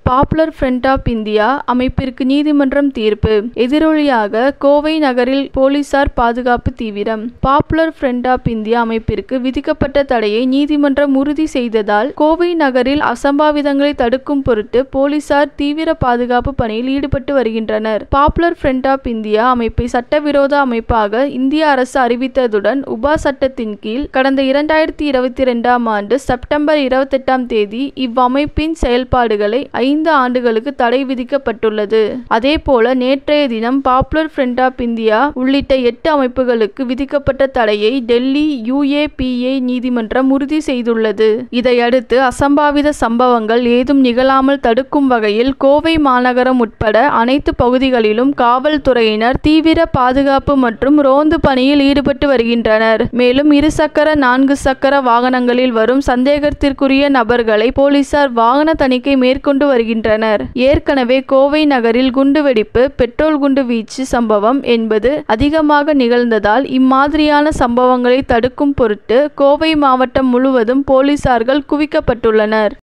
popular front of India அமைப்பிற்கு நீதிமன்றம் தீர்ப்பு எதிரொலியாக கோவை நகரில் போலீசார் பாதுகாப்பு தீவிரம் பாப்புலர் ஃப்ரண்ட் ஆப் இந்தியா அமைப்பிற்கு விதிக்கப்பட்ட தடையை நீதிமன்றம் உறுதி செய்ததால் கோவை நகரில் அசம்பாவிதங்களை தடுக்கும் பொருட்டு போலீசார் தீவிர பாதுகாப்பு பணியில் ஈடுபட்டு வருகின்றனர் பாப்புலர் ஃப்ரண்ட் ஆப் இந்தியா அமைப்பை சட்டவிரோத அமைப்பாக இந்திய அரசு அறிவித்ததுடன் உபா சட்டத்தின் கீழ் கடந்த இரண்டாயிரத்தி இருபத்தி இரண்டாம் ஆண்டு செப்டம்பர் இருபத்தெட்டாம் தேதி இவ்வமைப்பின் செயல்பாடுகளை ஐந்து ஆண்டுகளுக்கு தடை விதிக்கப்பட்டுள்ளது அதேபோல நேற்றைய தினம் பாப்புலர் ஃப்ரண்ட் ஆப் இந்தியா உள்ளிட்ட எட்டு அமைப்புகளுக்கு விதிக்கப்பட்ட தடையை டெல்லி யுஏபிஏ நீதிமன்றம் உறுதி செய்துள்ளது இதையடுத்து அசம்பாவித சம்பவங்கள் ஏதும் நிகழாமல் தடுக்கும் வகையில் கோவை மாநகரம் உட்பட அனைத்து பகுதிகளிலும் காவல்துறையினர் தீவிர பாதுகாப்பு மற்றும் ரோந்து பணியில் ஈடுபட்டு வருகின்றனர் மேலும் இருசக்கர நான்கு சக்கர வாகனங்களில் வரும் சந்தேகத்திற்குரிய நபர்களை போலீசார் வாகன தணிக்கை மேற்கொண்டு வருகின்றனர் ஏற்கனவே கோவை நகரில் குண்டுவெடிப்பு பெட்ரோல் குண்டு வீச்சு சம்பவம் என்பது அதிகமாக நிகழ்ந்ததால் இம்மாதிரியான சம்பவங்களை தடுக்கும் பொருட்டு கோவை மாவட்டம் முழுவதும் போலீசார்கள் குவிக்கப்பட்டுள்ளனர்